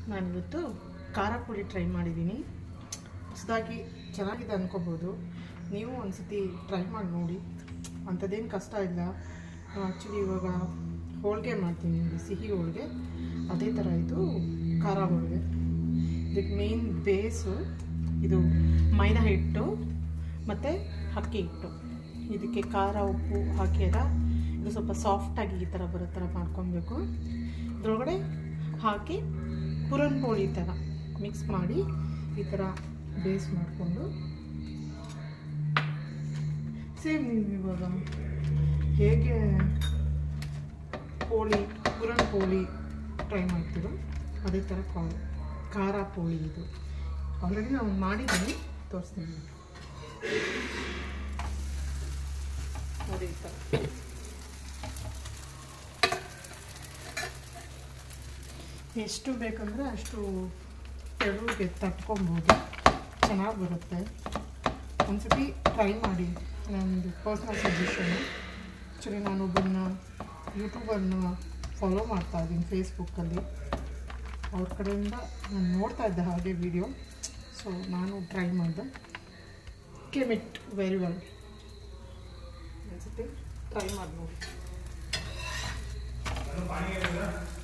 ನಾನಿವತ್ತು ಖಾರ ಪುಡಿ ಟ್ರೈ ಮಾಡಿದ್ದೀನಿ ಹೊಸದಾಗಿ ಚೆನ್ನಾಗಿದೆ ಅನ್ಕೋಬೋದು ನೀವು ಒಂದ್ಸತಿ ಟ್ರೈ ಮಾಡಿ ನೋಡಿ ಅಂಥದ್ದೇನು ಕಷ್ಟ ಇಲ್ಲ ಆ್ಯಕ್ಚುಲಿ ಇವಾಗ ಹೋಳಿಗೆ ಮಾಡ್ತೀನಿ ನೋಡಿ ಸಿಹಿ ಹೋಳಿಗೆ ಅದೇ ಥರ ಇದು ಖಾರ ಹೋಳಿಗೆ ಇದಕ್ಕೆ ಮೇನ್ ಬೇಸು ಇದು ಮೈದಾ ಹಿಟ್ಟು ಮತ್ತು ಅಕ್ಕಿ ಹಿಟ್ಟು ಇದಕ್ಕೆ ಖಾರ ಉಪ್ಪು ಹಾಕಿರ ಇದು ಸ್ವಲ್ಪ ಸಾಫ್ಟಾಗಿ ಈ ಥರ ಬರೋ ಥರ ಮಾಡ್ಕೊಬೇಕು ಇದ್ರೊಳಗಡೆ ಹಾಕಿ ಪುರನ್ ಪೋಳಿ ಥರ ಮಿಕ್ಸ್ ಮಾಡಿ ಈ ಥರ ಬೇಸ್ ಮಾಡಿಕೊಂಡು ಸೇಮ್ ನೀವು ಇವಾಗ ಹೇಗೆ ಪೋಳಿ ಪುರನ್ ಪೋಳಿ ಟ್ರೈ ಮಾಡ್ತೀರೋ ಅದೇ ಥರ ಖಾರ ಖಾರ ಪೋಳಿ ಇದು ಆಲ್ರೆಡಿ ನಾವು ಮಾಡಿದ್ದೀನಿ ತೋರಿಸ್ತೀನಿ ಅದೇ ಥರ ಎಷ್ಟು ಬೇಕಂದರೆ ಅಷ್ಟು ತೆಳುಗೆ ತಟ್ಕೊಬೋದು ಚೆನ್ನಾಗಿ ಬರುತ್ತೆ ಒಂದ್ಸತಿ ಟ್ರೈ ಮಾಡಿ ನನ್ನದು ಪರ್ಸ್ನಲ್ ಸಜೆಷನು ಆ್ಯಕ್ಚುಲಿ ನಾನೊಬ್ಬರನ್ನ ಯೂಟ್ಯೂಬರ್ನ ಫಾಲೋ ಮಾಡ್ತಾ ಇದ್ದೀನಿ ಫೇಸ್ಬುಕ್ಕಲ್ಲಿ ಅವ್ರ ಕಡೆಯಿಂದ ನಾನು ನೋಡ್ತಾ ಇದ್ದೆ ಹಾಗೆ ವಿಡಿಯೋ ಸೊ ನಾನು ಟ್ರೈ ಮಾಡಿದೆ ಕೇಮ್ ಇಟ್ ವೆರಿ ವೆಲ್ ಒಂದ್ಸತಿ ಟ್ರೈ ಮಾಡಿ ನೋಡಿ